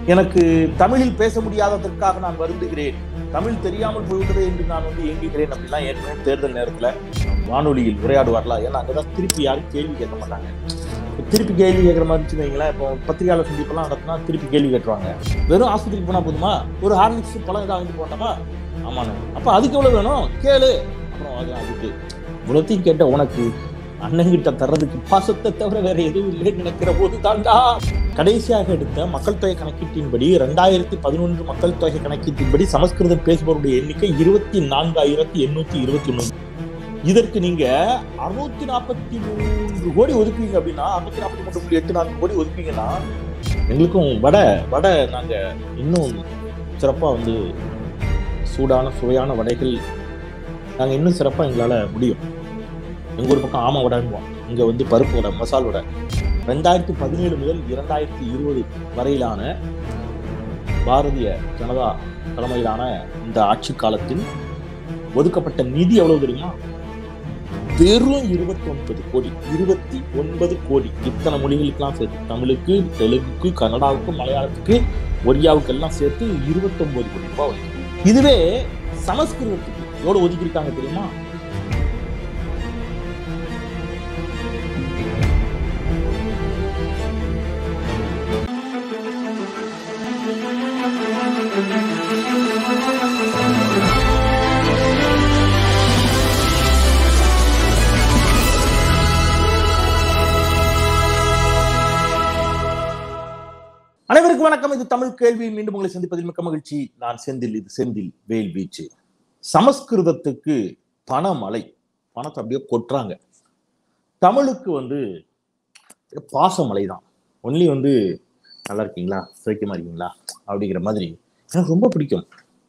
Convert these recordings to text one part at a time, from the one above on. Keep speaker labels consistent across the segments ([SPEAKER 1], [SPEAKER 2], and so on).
[SPEAKER 1] எனக்கு தமிழில் பேச முடியாததற்காக நான் வருந்துகிறேன் தமிழ் தெரியாமல் போய்விட்டதே என்று நான் வந்து ஏங்குகிறேன் அப்படிலாம் ஏற்கனவே தேர்தல் நேரத்துல வானொலியில் உரையாடுவார்களா ஏன்னா அங்கதான் திருப்பி யாரும் கேள்வி கேட்க மாட்டாங்க இப்ப திருப்பி கேள்வி கேட்குற மாதிரி இருந்துச்சு வைங்களேன் இப்போ பத்திரிகையாளர் சந்திப்பெல்லாம் நடத்தினா திருப்பி கேள்வி கேட்டுருவாங்க வெறும் ஆஸ்பத்திரிக்கு போனா போதுமா ஒரு ஹார்லிக்ஸ் பழம் ஏதாவது வாங்கிட்டு போட்டோமா ஆமாண்ணே அப்ப அதுக்கு எவ்வளவு வேணும் கேளு அப்புறம் அது அதுக்கு இவ்வளோத்தையும் கேட்ட உனக்கு அண்ணங்கிட்ட தர்றதுக்கு பாசத்தை தவிர வேற எதுவும் இல்லைன்னு நினைக்கிற போது தாண்டா கடைசியாக எடுத்த மக்கள் தொகை கணக்கீட்டின்படி ரெண்டாயிரத்தி பதினொன்று மக்கள் தொகை கணக்கீட்டின்படி சமஸ்கிருதம் பேசுபவருடைய எண்ணிக்கை இருபத்தி நான்காயிரத்தி எண்ணூத்தி இருபத்தி ஒண்ணு இதற்கு நீங்க அறுநூத்தி நாற்பத்தி மூன்று கோடி ஒதுக்குவீங்க அப்படின்னா அறுநூத்தி நாற்பத்தி மூன்று புள்ளி எட்டு நான்கு கோடி ஒதுக்குவீங்கன்னா எங்களுக்கும் வடை வடை நாங்க இன்னும் சிறப்பா வந்து சூடான சுவையான வடைகள் நாங்க இன்னும் சிறப்பா எங்களால முடியும் எங்க ஒரு பக்கம் ஆம வடைங்குவோம் இங்க வந்து பருப்பு வடை மசால் வடை ரெண்டாயிரத்தி பதினேழு முதல் இரண்டாயிரத்தி இருபது வரையிலான பாரதிய ஜனதா தலைமையிலான இந்த ஆட்சி காலத்தில் ஒதுக்கப்பட்ட நிதி எவ்வளவு தெரியுமா வெறும் இருபத்தி ஒன்பது கோடி இருபத்தி ஒன்பது கோடி இத்தனை மொழிகளுக்கெல்லாம் சேர்த்து தமிழுக்கு தெலுங்குக்கு கன்னடாவுக்கு மலையாளத்துக்கு ஒரியாவுக்கு எல்லாம் சேர்த்து இருபத்தி ஒன்பது கோடி ரூபாய் ஒதுக்கி. இதுவே சமஸ்கிருதத்துக்கு எவ்வளவு ஒதுக்கியிருக்காங்க தெரியுமா அனைவருக்கும் வணக்கம் இது தமிழ் கேள்வி மீண்டும் உங்களை சந்திப்பதில் மிக்க மகிழ்ச்சி நான் செந்தில் இது செந்தில் வேல் வீச்சு சமஸ்கிருதத்துக்கு பணமலை பணத்தை அப்படியே கொட்டுறாங்க தமிழுக்கு வந்து பாசமலை தான் ஒன்லி வந்து நல்லா இருக்கீங்களா சௌக்கியமா இருக்கீங்களா அப்படிங்கிற மாதிரி எனக்கு ரொம்ப பிடிக்கும்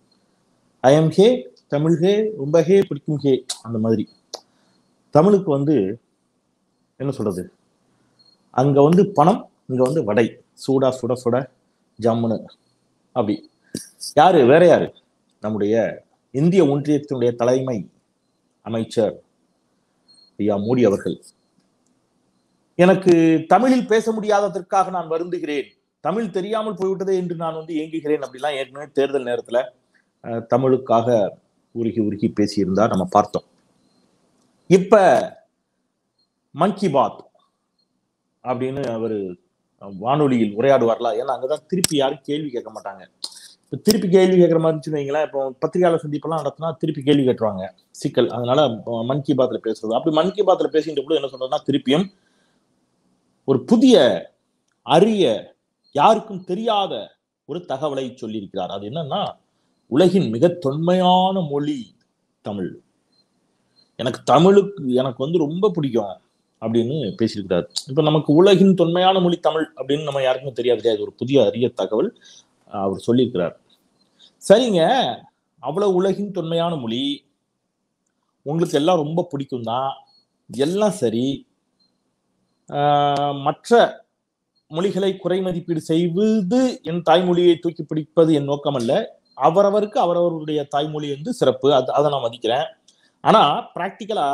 [SPEAKER 1] ஐ எம் ஹே தமிழ் ஹே ரொம்ப ஹே பிடிக்கும் ஹே அந்த மாதிரி தமிழுக்கு வந்து என்ன சொல்றது அங்க வந்து பணம் இங்க வந்து வடை சூடா சுட சுட ஜம்முன்னு அப்படி யாரு வேற யாரு நம்முடைய இந்திய ஒன்றியத்தினுடைய தலைமை அமைச்சர் ஐயா மோடி அவர்கள் எனக்கு தமிழில் பேச முடியாததற்காக நான் வருந்துகிறேன் தமிழ் தெரியாமல் போய்விட்டதே என்று நான் வந்து ஏங்குகிறேன் அப்படிலாம் ஏற்கனவே தேர்தல் நேரத்துல அஹ், தமிழுக்காக உருகி உருகி பேசியிருந்தா நம்ம பார்த்தோம் இப்ப மன் கி பாத் அப்படின்னு அவரு வானொலியில் உரையாடுவார்களா ஏன்னா அங்கதான் திருப்பி யாரும் கேள்வி கேட்க மாட்டாங்க இப்ப திருப்பி கேள்வி கேட்கற மாதிரி இருந்துச்சுன்னு வைங்களேன் இப்போ பத்திரிகையாளர் சந்திப்பெல்லாம் நடத்தினா திருப்பி கேள்வி கேட்டுருவாங்க சிக்கல் அதனால அஹ், மன் கி பாத்ல பேசுறது அப்படி மன் கி பாத்ல பேசிக்கிட்ட கூட என்ன சொல்றதுன்னா திருப்பியும் ஒரு புதிய அரிய யாருக்கும் தெரியாத ஒரு தகவலை சொல்லியிருக்கிறார் அது என்னன்னா உலகின் மிக தொன்மையான மொழி தமிழ் எனக்கு தமிழுக்கு எனக்கு வந்து ரொம்ப பிடிக்கும் அப்படின்னு பேசியிருக்கிறார் இப்ப நமக்கு உலகின் தொன்மையான மொழி தமிழ் அப்படின்னு நம்ம யாருக்குமே தெரியாது இல்லையா? இது ஒரு புதிய அரிய தகவல் அஹ் அவர் சொல்லியிருக்கிறார் சரிங்க அவ்வளவு உலகின் தொன்மையான மொழி உங்களுக்கு எல்லாம் ரொம்ப பிடிக்கும் தான் எல்லாம் சரி ஆஹ் மற்ற மொழிகளை குறை மதிப்பீடு செய்வது என் தாய்மொழியை தூக்கி பிடிப்பது என் நோக்கம் அல்ல அவரவருக்கு அவரவருடைய தாய்மொழி வந்து சிறப்பு அது அதை நான் மதிக்கிறேன் ஆனா பிராக்டிக்கலா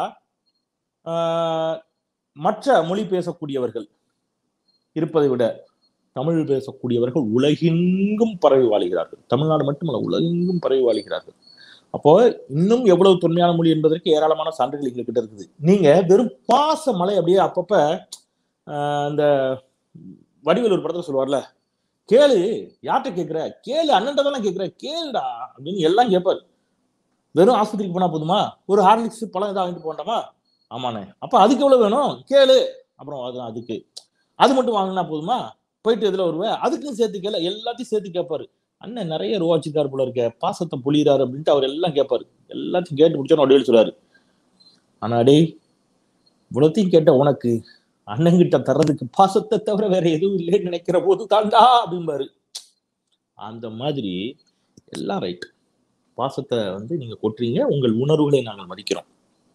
[SPEAKER 1] மற்ற மொழி பேசக்கூடியவர்கள் இருப்பதை விட தமிழ் பேசக்கூடியவர்கள் உலகெங்கும் பரவி வாழுகிறார்கள் தமிழ்நாடு மட்டுமல்ல உலகெங்கும் பரவி வாழுகிறார்கள் அப்போ இன்னும் எவ்வளவு தொன்மையான மொழி என்பதற்கு ஏராளமான சான்றுகள் எங்ககிட்ட இருக்குது நீங்க வெறும் பாச மலை அப்படியே அப்பப்ப ஆஹ் இந்த வடிவேல் ஒரு படத்துல சொல்லுவார்ல கேளு யார்கிட்ட கேக்குற கேளு அண்ணன் தானே கேக்குற கேளுடா அப்படின்னு எல்லாம் கேட்பாரு வெறும் ஆஸ்பத்திரிக்கு போனா போதுமா ஒரு ஹார்லிக்ஸ் பழம் ஏதாவது வாங்கிட்டு போண்டாமா ஆமாண்ணே அப்ப அதுக்கு எவ்வளவு வேணும் கேளு அப்புறம் அது அதுக்கு அது மட்டும் வாங்கினா போதுமா போயிட்டு எதுல வருவேன் அதுக்கும் சேர்த்து கேள எல்லாத்தையும் சேர்த்து கேட்பாரு அண்ணன் நிறைய ரூபா வச்சிருக்காரு போல இருக்க பாசத்தை பொழியிறாரு அப்படின்ட்டு அவர் எல்லாம் கேட்பாரு எல்லாத்தையும் கேட்டு முடிச்சோன்னு அப்படியே சொல்றாரு ஆனா டேய் இவ்வளோத்தையும் கேட்ட உனக்கு அண்ணங்கிட்ட தர்றதுக்கு பாசத்தை தவிர வேற எதுவும் இல்லைன்னு நினைக்கிற போது தாண்டா அப்படிம்பாரு அந்த மாதிரி எல்லாம் ரைட் பாசத்தை வந்து நீங்க கொட்டுறீங்க உங்கள் உணர்வுகளை நாங்கள் மதிக்கிறோம்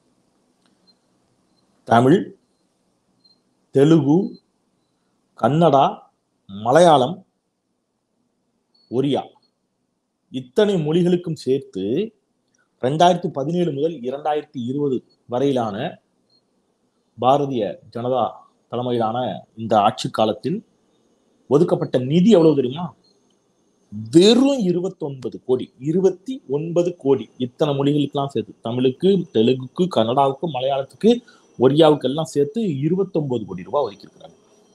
[SPEAKER 1] தமிழ் தெலுங்கு கன்னடா மலையாளம் ஒரியா இத்தனை மொழிகளுக்கும் சேர்த்து ரெண்டாயிரத்தி பதினேழு முதல் இரண்டாயிரத்தி இருபது வரையிலான பாரதிய ஜனதா தலைமையிலான இந்த ஆட்சி காலத்தில் ஒதுக்கப்பட்ட நிதி எவ்வளவு தெரியுமா வெறும் இருபத்தி ஒன்பது கோடி இருபத்தி ஒன்பது கோடி இத்தனை மொழிகளுக்கெல்லாம் சேர்த்து தமிழுக்கு தெலுங்குக்கு கன்னடாவுக்கு மலையாளத்துக்கு ஒரியாவுக்கு எல்லாம் சேர்த்து இருபத்தொன்பது கோடி ரூபாய் ஒதுக்கியிருக்கிறாங்க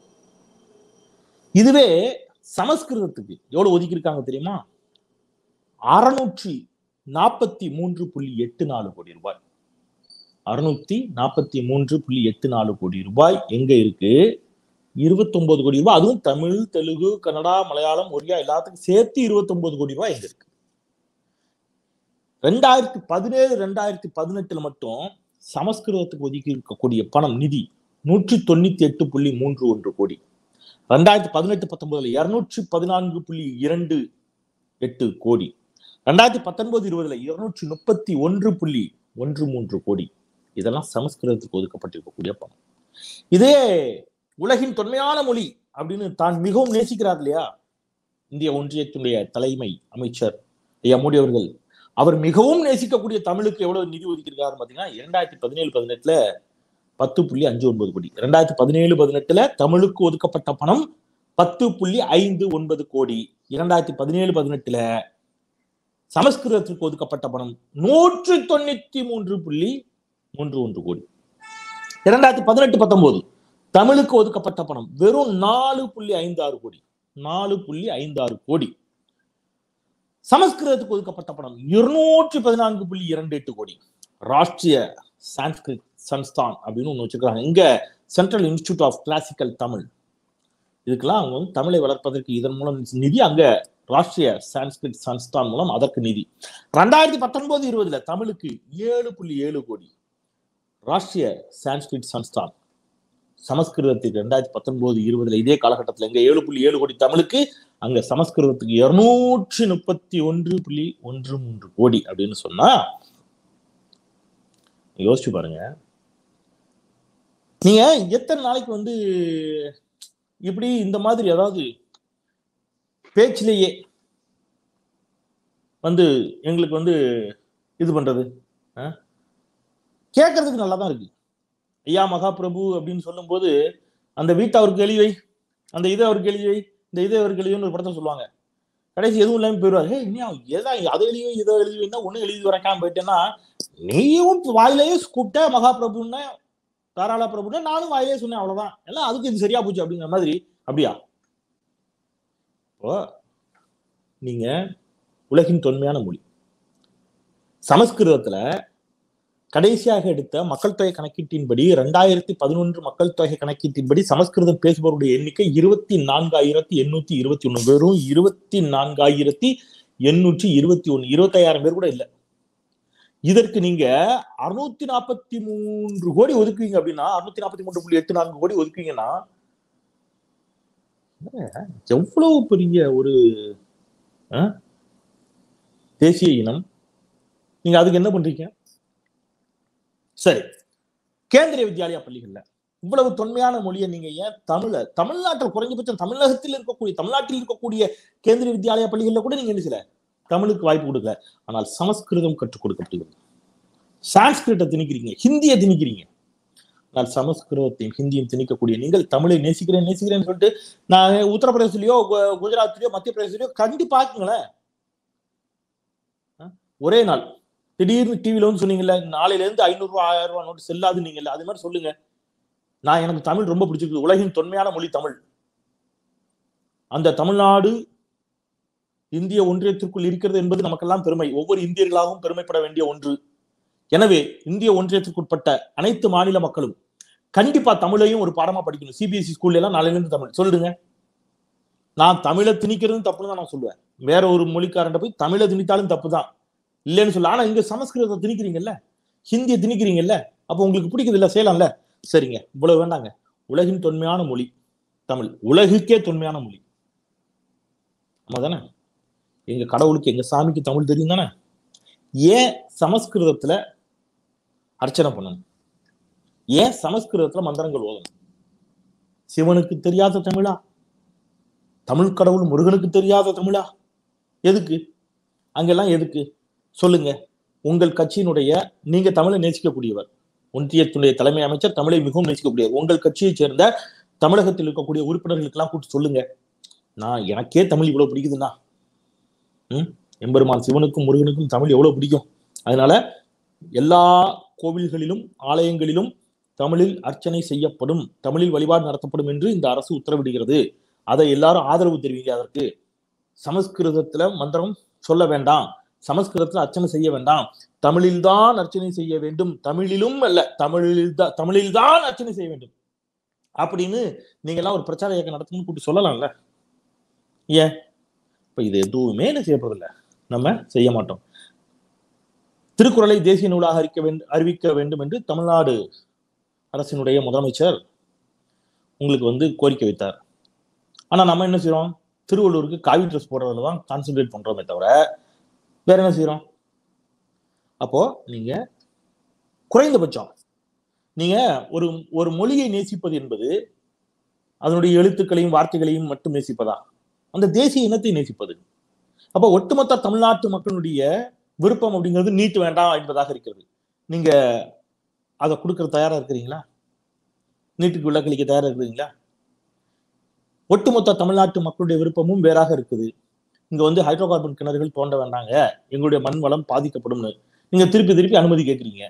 [SPEAKER 1] இதுவே சமஸ்கிருதத்துக்கு எவ்வளவு ஒதுக்கியிருக்காங்க தெரியுமா அறுநூற்றி நாற்பத்தி மூன்று புள்ளி எட்டு நாலு கோடி ரூபாய் அறுநூத்தி நாற்பத்தி மூன்று புள்ளி எட்டு நாலு கோடி ரூபாய் எங்க இருக்கு இருபத்தொன்பது கோடி ரூபாய் அதுவும் தமிழ் தெலுங்கு கன்னடா மலையாளம் ஒரியா எல்லாத்துக்கும் சேர்த்து இருபத்தொன்பது கோடி ரூபாய் எங்க இருக்கு ரெண்டாயிரத்தி பதினேழு ரெண்டாயிரத்தி பதினெட்டுல மட்டும் சமஸ்கிருதத்துக்கு ஒதுக்கி இருக்கக்கூடிய பணம் நிதி நூற்றி தொண்ணூத்தி எட்டு புள்ளி மூன்று ஒன்று கோடி ரெண்டாயிரத்தி பதினெட்டு பத்தொன்பதுல இருநூற்றி பதினான்கு புள்ளி இரண்டு எட்டு கோடி ரெண்டாயிரத்தி பத்தொன்பது இருபதுல இருநூற்றி முப்பத்தி ஒன்று புள்ளி ஒன்று மூன்று கோடி இதெல்லாம் சமஸ்கிருதத்துக்கு ஒதுக்கப்பட்டிருக்கக்கூடிய பணம் இதே உலகின் தொன்மையான மொழி அப்படின்னு தான் மிகவும் நேசிக்கிறார் இல்லையா இந்திய ஒன்றியத்தினுடைய தலைமை அமைச்சர் ஐயா மோடி அவர்கள் அவர் மிகவும் நேசிக்கக்கூடிய தமிழுக்கு எவ்வளவு நிதி ஒதுக்கியிருக்காரு பாத்தீங்கன்னா இரண்டாயிரத்தி பதினேழு பதினெட்டுல பத்து புள்ளி அஞ்சு ஒன்பது கோடி ரெண்டாயிரத்தி பதினேழு பதினெட்டுல தமிழுக்கு ஒதுக்கப்பட்ட பணம் பத்து புள்ளி ஐந்து ஒன்பது கோடி இரண்டாயிரத்தி பதினேழு பதினெட்டுல சமஸ்கிருதத்திற்கு ஒதுக்கப்பட்ட பணம் நூற்றி தொண்ணூத்தி மூன்று புள்ளி மூன்று ஒன்று கோடி இரண்டாயிரத்தி பதினெட்டு பத்தொன்பது தமிழுக்கு ஒதுக்கப்பட்ட பணம் வெறும் நாலு புள்ளி ஐந்து ஆறு கோடி நாலு புள்ளி ஐந்து ஆறு கோடி சமஸ்கிருதத்துக்கு ஒதுக்கப்பட்ட பணம் இருநூற்றி பதினான்கு புள்ளி இரண்டு எட்டு கோடி ராஷ்டிரிய சான்ஸ்கிரிட் சன்ஸ்தான் அப்படின்னு ஒன்று வச்சிருக்காங்க இங்க central institute of classical Tamil இதுக்கெல்லாம் அவங்க வந்து தமிழை வளர்ப்பதற்கு இதன் மூலம் நிதி அங்க ராஷ்டிரிய சான்ஸ்கிரிட் சன்ஸ்தான் மூலம் அதற்கு நிதி ரெண்டாயிரத்தி பத்தொன்பது இருபதுல தமிழுக்கு ஏழு புள்ளி ஏழு கோடி ராஷ்டிரிய சான்ஸ்கிரிட் சன்ஸ்தான் சமஸ்கிருதத்துக்கு ரெண்டாயிரத்தி பத்தொன்பது இருபதுல இதே காலகட்டத்தில் எங்க ஏழு புள்ளி ஏழு கோடி தமிழுக்கு அங்க சமஸ்கிருதத்துக்கு இருநூற்றி முப்பத்தி ஒன்று புள்ளி ஒன்று மூன்று கோடி அப்படின்னு சொன்னா யோசிச்சு பாருங்க நீங்க எத்தனை நாளைக்கு வந்து இப்படி இந்த மாதிரி அதாவது பேச்சிலேயே வந்து எங்களுக்கு வந்து இது பண்றது கேட்கறதுக்கு நல்லா தான் இருக்கு ஐயா மகாபிரபு அப்படின்னு சொல்லும்போது அந்த வீட்டை அவருக்கு எழுதி வை அந்த இதை அவருக்கு எழுதி வை இந்த இதை அவருக்கு எழுதி ஒரு படத்தை சொல்லுவாங்க கடைசி எதுவும் இல்லாமல் போயிடுவார் ஹே இனியா எதா அதை எழுதி வை இதை எழுதி வைனா ஒன்றும் எழுதி வரக்காம போயிட்டேன்னா நீயும் வாயிலேயே கூப்பிட்ட மகாபிரபுன்னு தாராள பிரபுன்னா நானும் வாயிலே சொன்னேன் அவ்வளவுதான் எல்லாம் அதுக்கு இது சரியா போச்சு அப்படிங்கிற மாதிரி அப்படியா இப்போ நீங்க உலகின் தொன்மையான மொழி சமஸ்கிருதத்துல கடைசியாக எடுத்த மக்கள் தொகை கணக்கீட்டின்படி ரெண்டாயிரத்தி பதினொன்று மக்கள் தொகை கணக்கீட்டின்படி சமஸ்கிருதம் பேசுபவருடைய எண்ணிக்கை இருபத்தி நான்காயிரத்தி எண்ணூத்தி இருபத்தி ஒண்ணு வெறும் இருபத்தி நான்காயிரத்தி எண்ணூற்றி இருபத்தி ஒண்ணு இருபத்தாயிரம் பேர் கூட இல்லை இதற்கு நீங்க அறுநூத்தி நாற்பத்தி மூன்று கோடி ஒதுக்குவீங்க அப்படின்னா அறுநூத்தி நாற்பத்தி மூன்று புள்ளி எட்டு நான்கு கோடி ஒதுக்குவீங்கன்னா எவ்வளவு பெரிய ஒரு தேசிய இனம் நீங்க அதுக்கு என்ன பண்றீங்க சரி கேந்திரிய வித்யாலயா பள்ளிகள்ல இவ்வளவு தொன்மையான மொழியை நீங்க ஏன் தமிழ தமிழ்நாட்டில் குறைஞ்சபட்சம் தமிழகத்தில் இருக்கக்கூடிய தமிழ்நாட்டில் இருக்கக்கூடிய கேந்திரிய வித்யாலயா பள்ளிகள்ல கூட நீங்க என்ன செய்யல தமிழுக்கு வாய்ப்பு கொடுக்கல ஆனால் சமஸ்கிருதம் கற்றுக் கொடுக்கப்படுகிறது சான்ஸ்கிரிட்டை திணிக்கிறீங்க ஹிந்தியை திணிக்கிறீங்க ஆனால் சமஸ்கிருதத்தையும் ஹிந்தியும் திணிக்கக்கூடிய நீங்கள் தமிழை நேசிக்கிறேன் நேசிக்கிறேன்னு சொல்லிட்டு நான் உத்தரப்பிரதேசலயோ குஜராத்லயோ மத்திய பிரதேசலயோ கண்டி பாக்குங்களேன் ஒரே நாள் திடீர்னு டிவில வந்து சொன்னீங்கல்ல நாளையில இருந்து ஐநூறு ரூபாய் ஆயிரம் ரூபாய் நோட்டு செல்லாது நீங்கல்ல அது மாதிரி சொல்லுங்க நான் எனக்கு தமிழ் ரொம்ப பிடிச்சிருக்கு உலகின் தொன்மையான மொழி தமிழ் அந்த தமிழ்நாடு இந்திய ஒன்றியத்திற்குள் இருக்கிறது என்பது நமக்கெல்லாம் பெருமை ஒவ்வொரு இந்தியர்களாகவும் பெருமைப்பட வேண்டிய ஒன்று எனவே இந்திய ஒன்றியத்திற்குட்பட்ட அனைத்து மாநில மக்களும் கண்டிப்பா தமிழையும் ஒரு பாடமா படிக்கணும் சிபிஎஸ்இ ஸ்கூல்ல எல்லாம் நாளையில இருந்து தமிழ் சொல்லிடுங்க நான் தமிழை திணிக்கிறது தப்புன்னு தான் நான் சொல்லுவேன் வேற ஒரு மொழிக்காரன் போய் தமிழை திணித்தாலும் தப்பு தான் இல்லைன்னு சொல்ல ஆனா இங்க சமஸ்கிருதத்தை திணிக்கிறீங்கல்ல ஹிந்தியை திணிக்கிறீங்கல்ல அப்போ உங்களுக்கு பிடிக்குது இல்ல செய்யலாம்ல சரிங்க இவ்வளவு வேண்டாங்க உலகின் தொன்மையான மொழி தமிழ் உலகுக்கே தொன்மையான மொழி ஆமா தானே எங்க கடவுளுக்கு எங்க சாமிக்கு தமிழ் தெரியும் தானே ஏன் சமஸ்கிருதத்துல அர்ச்சனை பண்ணணும் ஏன் சமஸ்கிருதத்துல மந்திரங்கள் ஓதணும் சிவனுக்கு தெரியாத தமிழா தமிழ் கடவுள் முருகனுக்கு தெரியாத தமிழா எதுக்கு அங்கெல்லாம் எதுக்கு சொல்லுங்க உங்கள் கட்சியினுடைய நீங்க தமிழை நேசிக்கக்கூடியவர் ஒன்றியத்தினுடைய தலைமை அமைச்சர் தமிழை மிகவும் நேசிக்கக்கூடியவர் உங்கள் கட்சியைச் சேர்ந்த தமிழகத்தில் இருக்கக்கூடிய உறுப்பினர்களுக்கெல்லாம் கூப்பிட்டு சொல்லுங்க நான் எனக்கே தமிழ் இவ்வளவு பிடிக்குதுன்னா ம் எம்பெருமான் சிவனுக்கும் முருகனுக்கும் தமிழ் எவ்வளவு பிடிக்கும் அதனால எல்லா கோவில்களிலும் ஆலயங்களிலும் தமிழில் அர்ச்சனை செய்யப்படும் தமிழில் வழிபாடு நடத்தப்படும் என்று இந்த அரசு உத்தரவிடுகிறது அதை எல்லாரும் ஆதரவு தெரிவிங்க அதற்கு சமஸ்கிருதத்துல மந்திரம் சொல்ல வேண்டாம் சமஸ்கிருதத்துல அர்ச்சனை செய்ய வேண்டாம் தமிழில்தான் அர்ச்சனை செய்ய வேண்டும் தமிழிலும் அல்ல தமிழில் தான் தமிழில்தான் அர்ச்சனை செய்ய வேண்டும் அப்படின்னு நீங்க எல்லாம் ஒரு பிரச்சார இயக்கம் நடத்தணும்னு கூட்டி சொல்லலாம்ல ஏன் இப்ப இது எதுவுமே என்ன செய்யப்படுறதில்ல நம்ம செய்ய மாட்டோம் திருக்குறளை தேசிய நூலாக அறிக்க வேண்டும் அறிவிக்க வேண்டும் என்று தமிழ்நாடு அரசினுடைய முதலமைச்சர் உங்களுக்கு வந்து கோரிக்கை வைத்தார் ஆனா நம்ம என்ன செய்யறோம் திருவள்ளூருக்கு காவி ட்ரெஸ் போடுறதுல தான் கான்சென்ட்ரேட் பண்றோமே தவிர வேற என்ன செய்யறோம் அப்போ நீங்க குறைந்தபட்சம் நீங்க ஒரு ஒரு மொழியை நேசிப்பது என்பது அதனுடைய எழுத்துக்களையும் வார்த்தைகளையும் மட்டும் நேசிப்பதா அந்த தேசிய இனத்தை நேசிப்பது அப்போ ஒட்டுமொத்த தமிழ்நாட்டு மக்களுடைய விருப்பம் அப்படிங்கிறது நீட்டு வேண்டாம் என்பதாக இருக்கிறது நீங்க அதை கொடுக்கற தயாரா இருக்கிறீங்களா நீட்டுக்கு விலக்களிக்க தயாரா இருக்கிறீங்களா ஒட்டுமொத்த தமிழ்நாட்டு மக்களுடைய விருப்பமும் வேறாக இருக்குது இங்க வந்து ஹைட்ரோ கார்பன் கிணறுகள் தோண்ட வேண்டாங்க எங்களுடைய மண் வளம் பாதிக்கப்படும்னு நீங்க திருப்பி திருப்பி அனுமதி கேட்குறீங்க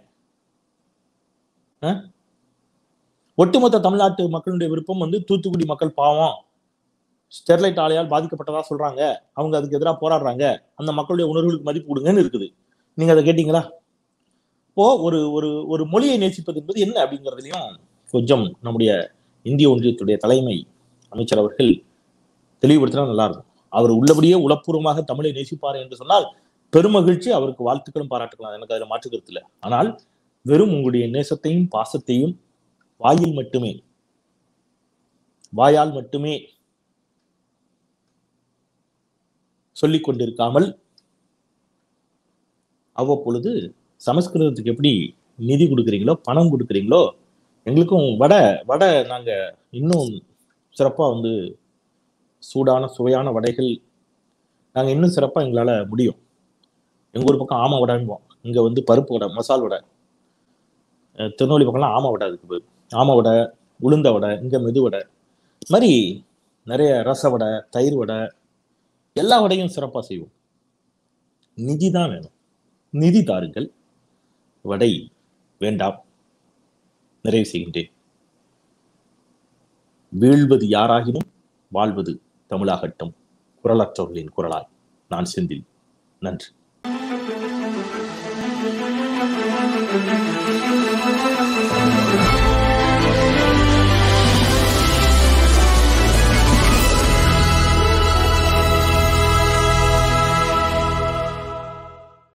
[SPEAKER 1] ஒட்டுமொத்த தமிழ்நாட்டு மக்களுடைய விருப்பம் வந்து தூத்துக்குடி மக்கள் பாவம் ஸ்டெர்லைட் ஆலையால் பாதிக்கப்பட்டதா சொல்றாங்க அவங்க அதுக்கு எதிராக போராடுறாங்க அந்த மக்களுடைய உணர்வுகளுக்கு மதிப்பு கொடுங்கன்னு இருக்குது நீங்க அதை கேட்டீங்களா இப்போ ஒரு ஒரு ஒரு மொழியை நேசிப்பது என்பது என்ன அப்படிங்கிறதுலையும் கொஞ்சம் நம்முடைய இந்திய ஒன்றியத்துடைய தலைமை அமைச்சர் அவர்கள் தெளிவுபடுத்தினா நல்லா இருக்கும் அவர் உள்ளபடியே உளப்பூர்வமாக தமிழை நேசிப்பார் என்று சொன்னால் பெருமகிழ்ச்சி அவருக்கு வாழ்த்துக்களும் பாராட்டுக்கலாம் எனக்கு அதில் மாற்று கருத்து இல்லை ஆனால் வெறும் உங்களுடைய நேசத்தையும் பாசத்தையும் வாயில் மட்டுமே வாயால் மட்டுமே சொல்லிக் கொண்டிருக்காமல் அவ்வப்பொழுது சமஸ்கிருதத்துக்கு எப்படி நிதி கொடுக்குறீங்களோ பணம் கொடுக்குறீங்களோ எங்களுக்கும் வடை வடை நாங்க இன்னும் சிறப்பா வந்து சூடான சுவையான வடைகள் நாங்க இன்னும் சிறப்பா எங்களால முடியும் எங்க ஊர் பக்கம் ஆமை வடைன்போம் இங்க வந்து பருப்பு வடை மசால் வடை அஹ் திருநெல்வேலி பக்கம்லாம் ஆமை வடை அதுக்கு பேர் ஆமை வடை உளுந்த வடை இங்க மெது வடை இது மாதிரி நிறைய ரச வடை தயிர் வடை எல்லா வடையும் சிறப்பா செய்வோம் நிதி தான் வேணும் நிதி தாருங்கள் வடை வேண்டாம் நிறைவு செய்கின்றேன் வீழ்வது யாராகினும் வாழ்வது தமிழாகட்டும் குரலற்றவர்களின் குரலாய் நான் செந்தில் நன்றி